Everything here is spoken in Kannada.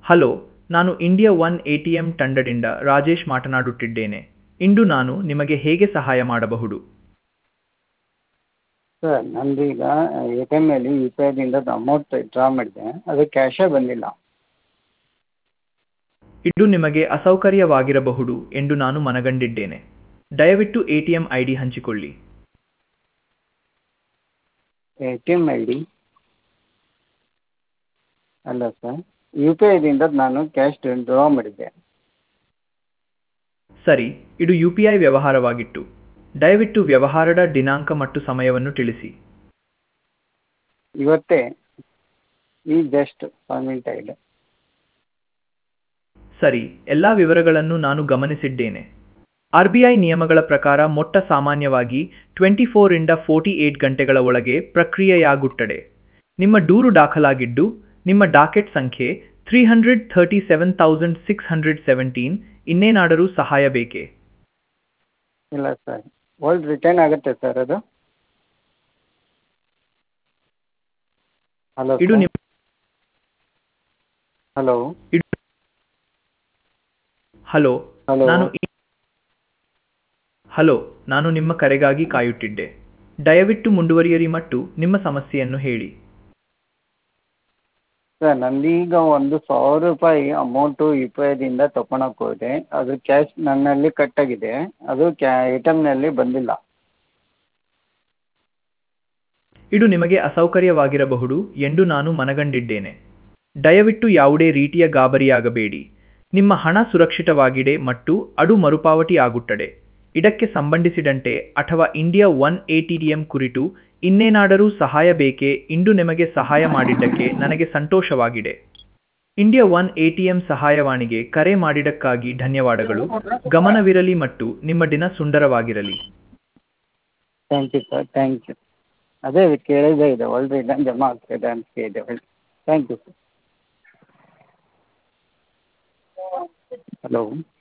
ಹಲೋ ನಾನು India one A T M ತಂಡದಿಂದ ರಾಜೇಶ್ ಮಾತನಾಡುತ್ತಿದ್ದೇನೆ ಇಂದು ನಾನು ನಿಮಗೆ ಹೇಗೆ ಸಹಾಯ ಮಾಡಬಹುದು ಸರ್ ನಂದೀಗ ಎ ಟಿ ಎಮ್ಮಲ್ಲಿ ಯು ಪಿ ಐದಿಂದ ಅಮೌಂಟ್ ಡ್ರಾ ಮಾಡಿದೆ ಅದು ಕ್ಯಾಶೇ ಬಂದಿಲ್ಲ ಇದು ನಿಮಗೆ ಅಸೌಕರ್ಯವಾಗಿರಬಹುದು ಎಂದು ನಾನು ಮನಗಂಡಿದ್ದೇನೆ ದಯವಿಟ್ಟು A T M I D ಹಂಚಿಕೊಳ್ಳಿ A T M I D ಅಲ್ಲ ಸರ್ ಯು ಪಿ ಐದಿಂದ ನಾನು ಕ್ಯಾಶ್ ಡ್ರಾ ಮಾಡಿದ್ದೆ ಸರಿ ಇದು ಯು ಪಿ ಐ ವ್ಯವಹಾರವಾಗಿತ್ತು ದಯವಿಟ್ಟು ವ್ಯವಹಾರದ ದಿನಾಂಕ ಮತ್ತು ಸಮಯವನ್ನು ತಿಳಿಸಿ ಇವತ್ತೇ ಈ ಜಸ್ಟ್ ಫೈವ್ ಮಿನಿಟ್ ಆಗಿದೆ ಸರಿ ಎಲ್ಲ ವಿವರಗಳನ್ನು ನಾನು ಗಮನಿಸಿದ್ದೇನೆ ಆರ್ ಬಿ ಐ ನಿಯಮಗಳ ಪ್ರಕಾರ ಮೊಟ್ಟ ಸಾಮಾನ್ಯವಾಗಿ ಟ್ವೆಂಟಿ ಫೋರಿಂದ ಫೋರ್ಟಿ ಏಟ್ ಗಂಟೆಗಳ ಒಳಗೆ ಪ್ರಕ್ರಿಯೆಯಾಗುತ್ತದೆ ನಿಮ್ಮ ದೂರು ದಾಖಲಾಗಿದ್ದು ನಿಮ್ಮ ಡಾಕೆಟ್ ಸಂಖ್ಯೆ three hundred thirty seven thousand six hundred seventeen ಇನ್ನೇನಾದರೂ ಸಹಾಯ ಬೇಕೇ ಇಲ್ಲ ಸರ್ ಓಲ್ಡ್ ರಿಟರ್ನ್ ಆಗುತ್ತೆ ಸರ್ ಅದು ಹಲೋ ಇದು ನಿಮ್ಮ ಹಲೋ ಹಲೋ ಹಲೋ ನಾನು ಈ- ಹಲೋ ನಾನು ನಿಮ್ಮ ಕರೆಗಾಗಿ ಕಾಯುತ್ತಿದ್ದೆ ದಯವಿಟ್ಟು ಮುಂದುವರಿಯಿರಿ ಮತ್ತು ನಿಮ್ಮ ಸಮಸ್ಯೆಯನ್ನು ಹೇಳಿ ಸರ್ ನಂದೀಗ ಒಂದು ಸಾವಿರ ರೂಪಾಯಿ ಅಮೌಂಟು ಯು ಪಿ ಐದಿಂದ ತಗೊಳಕ್ಕೆ ಹೋದೆ ಅದು ಕ್ಯಾಶ್ ನನ್ನಲ್ಲಿ ಕಟ್ಟಾಗಿದೆ ಅದು ಕ್ಯಾ ಎ ಟಿ ಎಮ್ನಲ್ಲಿ ಬಂದಿಲ್ಲ ಇದು ನಿಮಗೆ ಅಸೌಕರ್ಯವಾಗಿರಬಹುದು ಎಂದು ನಾನು ಮನಗಂಡಿದ್ದೇನೆ ದಯವಿಟ್ಟು ಯಾವುದೇ ರೀತಿಯ ಗಾಬರಿಯಾಗಬೇಡಿ ನಿಮ್ಮ ಹಣ ಸುರಕ್ಷಿತವಾಗಿದೆ ಮತ್ತು ಅದು ಮರುಪಾವತಿ ಆಗುತ್ತದೆ ಇದಕ್ಕೆ ಸಂಬಂಧಿಸಿದಂತೆ ಅಥವಾ India one A T M ಕುರಿತು ಇನ್ನೇನಾದರೂ ಸಹಾಯ ಬೇಕೇ ಇಂದು ನಿಮಗೆ ಸಹಾಯ ಮಾಡಿದ್ದಕ್ಕೆ ನನಗೆ ಸಂತೋಷವಾಗಿದೆ India one A T M ಸಹಾಯವಾಣಿಗೆ ಕರೆ ಮಾಡಿದ್ದಕ್ಕಾಗಿ ಧನ್ಯವಾದಗಳು ಗಮನವಿರಲಿ ಮತ್ತು ನಿಮ್ಮ ದಿನ ಸುಂದರವಾಗಿರಲಿ thank you sir thank you ಅದೇ ಕೇಳಿದೆ ಇದೆ ಓಲ್ಡ್ ರಿಟರ್ನ್ ಜಮಾ ಆಗ್ತಿದೆ ಅಂತ ಕೇಳಿದೆ ಥ್ಯಾಂಕ್ ಯು ಸರ್ ಹಲೋ